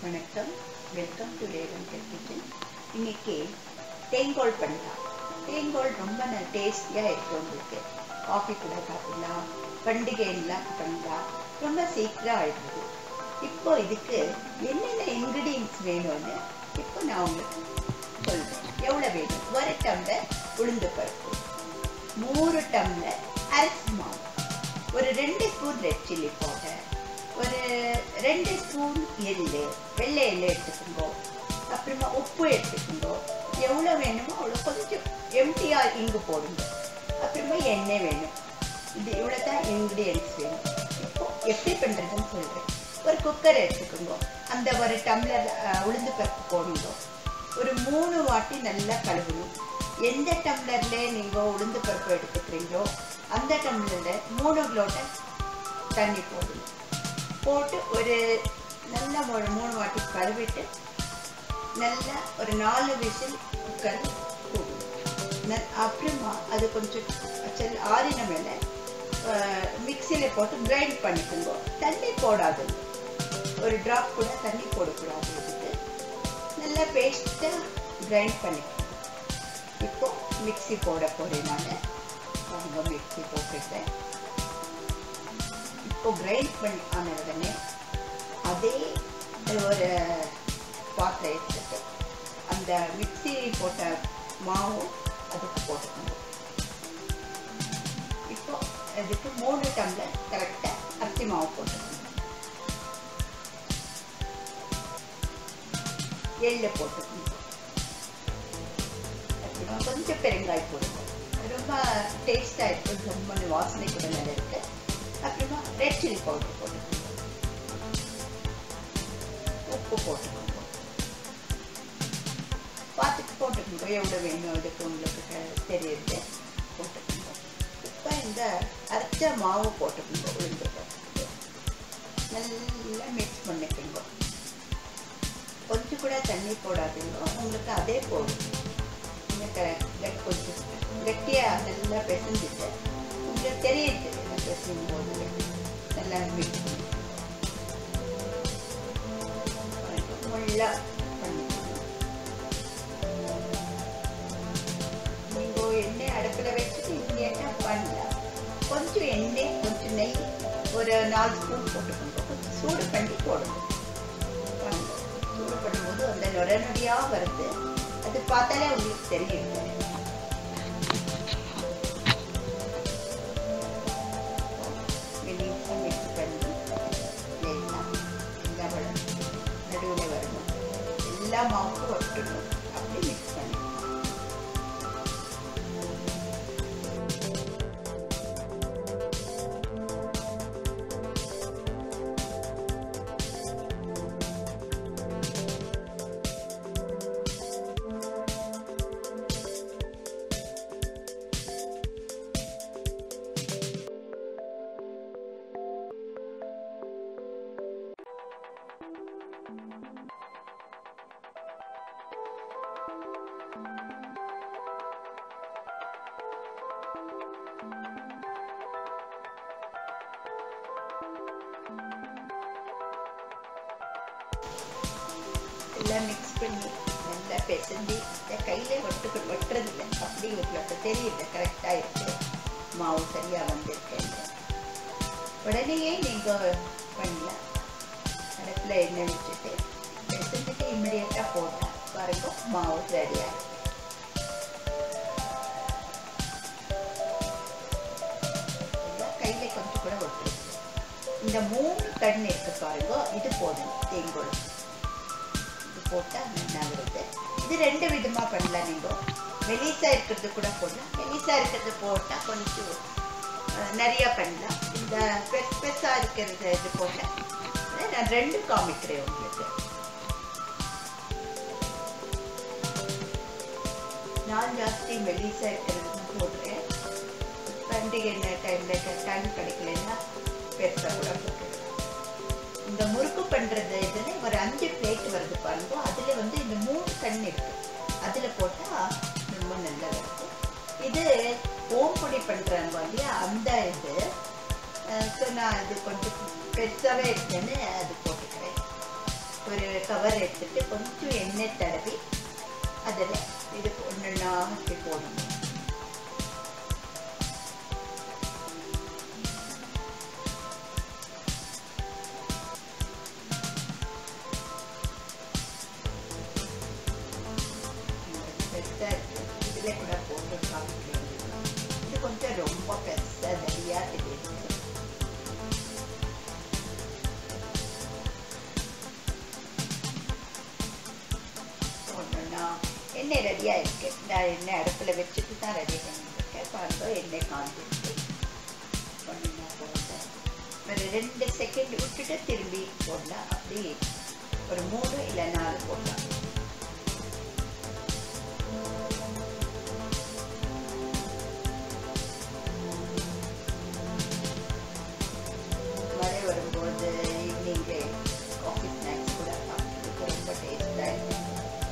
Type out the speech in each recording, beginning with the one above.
வணக்கம் welcome to Raven kitchen இன்னைக்கு தேங்கோல் பண்ணலாம் தேங்கோல் ரொம்ப டேஸ்டியாக இருக்கும் உங்களுக்கு காஃபி கூட சாப்பிடலாம் பண்டிகை எல்லாம் பண்ணலாம் ரொம்ப சீக்கிரம் ஆயிடுது இப்போ இதுக்கு என்னென்ன இன்க்ரீடியன்ஸ் வேணும்னு இப்போ நான் உங்களுக்கு சொல்றேன் எவ்வளோ வேணும் ஒரு டம்ளர் உளுந்து பருப்பு மூணு டம்ளர் அரிசி மாவு ஒரு ரெண்டு ஸ்பூன் ரெட் சில்லி பவுடர் ஒரு ரெண்டு ஸ்பூன் எள்ளு வெள்ளை எள்ளு எடுத்துக்கோங்க அப்புறமா உப்பு எடுத்துக்கோங்க எவ்வளோ வேணுமோ அவ்வளோ கொஞ்சம் எம்டியாக இங்கு போடுங்க அப்புறமா எண்ணெய் வேணும் இது இவ்வளோ தான் இன்க்ரீடியன்ஸ் வேணும் இப்போ எப்படி பண்ணுறதுன்னு சொல்கிறேன் ஒரு குக்கர் எடுத்துக்கோங்க அந்த ஒரு டம்ளர் அஹ், உளுந்து பருப்பு போடுங்க ஒரு மூணு வாட்டி நல்லா கழுவணும் எந்த டம்ளர்ல நீங்கள் உளுந்து பருப்பு எடுத்துக்கிறீங்களோ அந்த டம்ளரில் மூணு லோட்ட தண்ணி போடணும் போட்டு ஒரு நல்லா ஒரு மூணு வாட்டி கழுவிட்டு நல்லா ஒரு நாலு விசில் குக்கர் போடணும் அப்புறமா அது கொஞ்சம் செல் ஆறின மேலே மிக்சியில் போட்டு கிரைண்ட் பண்ணிக்கோங்க தண்ணி போடாது ஒரு ட்ராப் கூட தண்ணி போடக்கூடாது இதுக்கு நல்லா பேஸ்ட்டாக கிரைண்ட் பண்ணிக்கணும் இப்போ மிக்ஸி போட போகிறேன் நான் அவங்க மிக்ஸி போட்டுட்டேன் இப்போ கிரைண்ட் பண்ணி ஆன உடனே அதே ஒரு பாத்திரம் எடுத்துட்டு அந்த மிக்ஸி போட்ட மாவு அதுக்கு போட்டுக்கணும் இப்போ அதுக்கு மூணு டம்ளர் கரெக்டாக அரிசி மாவு போட்டுக்கணும் எள்ளு போட்டுக்கணும் அப்புறமா கொஞ்சம் பெருங்காய் போடுங்க ரொம்ப டேஸ்டாக இருக்கும் ரொம்ப வாசனை கூட நல்லா இருக்கு அப்புறமா ரெட் சில்லி பவுடர் போட்டுக்கணும் உப்பு போட்டுக்கோங்க பார்த்துட்டு போட்டுக்கோங்க எவ்வளோ வேணும் அதுக்கு உங்களுக்கு க- தெரியுது போட்டுக்கோங்க இப்போ இந்த அரைச்ச மாவு போட்டுக்கோங்க உளுந்து பருப்பு. நல்லா மிக்ஸ் பண்ணிக்கோங்க கொஞ்சம் கூட தண்ணி போடாதீங்க உங்களுக்கு அதே போதும் இன்னும் க- கட் கொஞ்சம் கட்டியாக நல்லா பிசைஞ்சிட்டு உங்களுக்கு தெரியுது நல்லா பிசையும் போது நல்லா மிக்ஸ் பண்ணி முள்ளா பண்ணிக்கணும் நீங்கள் எண்ணெய் அடுப்பில் வச்சுட்டு இமீடியட்டாக பண்ணலாம் கொஞ்சம் எண்ணெய் கொஞ்சம் நெய் ஒரு நாலு ஸ்பூன் போட்டுக்கோங்க கொஞ்சம் சூடு பண்ணி போடுங்க பண்ணுங்க. சூடு பண்ணும்போது அந்த நொர நொடியாக வருது அது பார்த்தாலே உங்களுக்கு தெரியும் மெலிசாக மிக்ஸ் பண்ணி லேசாக எல்லா வளம் நடுவில் வரணும் எல்லா மாவுக்கும் ஒட்டணும் அப்படி மிக்ஸ் பண்ணி எல்லாம் மிக்ஸ் பண்ணி நல்லா பிசைஞ்சு இந்த கையிலே ஒட்டுக்கு ஒட்டுறதில்ல அப்படி உங்களுக்கு தெரியல கரெக்டாக இருக்கு மாவு சரியாக வந்திருக்கேன் உடனேயே நீங்கள் பண்ணலாம் அடுப்பில் எண்ணெய் வச்சுட்டு பிசைஞ்சிட்டு இம்மிடியட்டாக போட்டால் பாருங்க மாவு ரெடியாக கையில் கொஞ்சம் கூட ஒட்டுறது இந்த மூணு கண் இருக்கு பாருங்க இது போதும் தேங்கோல் இது போட்டால் நல்லா வருது இது ரெண்டு விதமாக பண்ணலாம் நீங்கள் மெலிசா இருக்கிறது கூட போடலாம் மெலிசா இருக்கிறது போட்டால் கொஞ்சம் அஹ், நிறையா பண்ணலாம் இந்த பெஸ் பெருசாக இருக்கிறது இது போட்டால் நான் ரெண்டு காமிக்கிறேன் உங்களுக்கு நான் ஜாஸ்தி மெலிசா இருக்கிறது தான் போடுறேன் பண்டிகை டைமில் டைம் கிடைக்கலன்னா பெருசாக கூட போட்டுருவேன் இந்த முறுக்கு பண்றது இதுல ஒரு அஞ்சு பிளேட் வருது பாருங்க அதுல வந்து இந்த மூணு கண் இருக்கு அதுல போட்டா ரொம்ப நல்லா இருக்கும் இது ஓம்பொடி பண்றாங்க இல்லையா அந்த இது ஸோ நான் இது கொஞ்சம் பெருசாவே இருக்குன்னு அது போட்டுக்கிறேன் ஒரு கவர் எடுத்துட்டு கொஞ்சம் எண்ணெய் தடவி அதில் இது ஒன்றுன்னா இப்படி போடணும் பெருசாக இருக்குது இதில் கூட போட்டு காமிக்கிறேன் இது கொஞ்சம் ரொம்ப பெருசாக நிறையா தெரியுது ஒன்றுனா எண்ணெய் ரெடியாக இருக்கு நான் எண்ணெய் அடுப்பில் வச்சுட்டு தான் ரெடி பண்ணியிருக்கேன் பாருங்க எண்ணெய் காஞ்சிருக்கு ஒன்றுனா போட்டேன் ஒரு ரெண்டு செகண்ட் விட்டுட்டு திரும்பி போடலாம் அப்படி ஒரு மூணு இல்லை நாலு போடலாம் மழை வரும்போது ஈவினிங்கு காஃபி ஸ்நாக்ஸ் கூட சாப்பிட்றதுக்கு ரொம்ப டேஸ்டாக இருக்கும்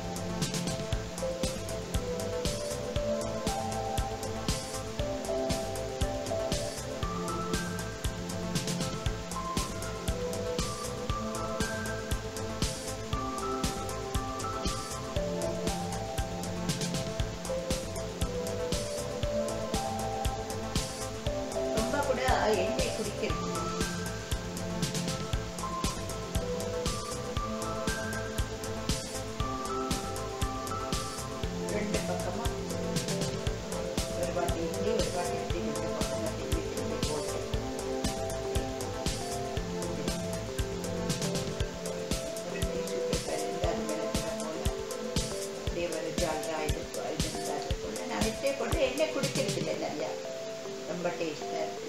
ரொம்ப கூட எண்ணெய் குடிக்கிறது ரெண்டு பக்கமா ஒரு வாட்டி இப்படி ஒரு வாட்டி இப்படி ரெண்டு பக்கமா திரும்பி திரும்பி போட்டு ஒரு டிஷ்யூ பேப்பர் இருந்தால் விளக்குற போல அப்படியே ஒரு ஜால்ரா இது இது இருந்தால் போல நான் வச்சே போட்டு எண்ணெய் குடிக்கிறது இல்லை நிறையா ரொம்ப டேஸ்டாக இருக்கு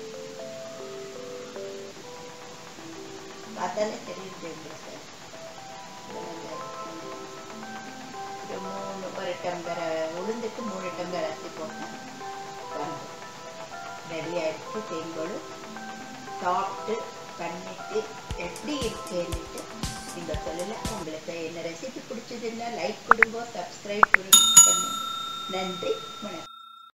பார்த்தாலே தெரியுது உங்களுக்கு நல்லா இருக்கு. ஒரு மூணு ஒரு டம்ளர் உளுந்துக்கு மூணு டம்ளர் அரிசி போட்டேன் பாருங்க ரெடி ஆயிடுச்சு தேங்கோளும் சாப்பிட்டு பண்ணிட்டு எப்படி இருக்குன்னுட்டு நீங்கள் சொல்லலாம் உங்களுக்கு என்ன ரெசிபி பிடிச்சதுன்னா லைக் கொடுங்க சப்ஸ்கிரைப் பண்ணுங்க நன்றி வணக்கம்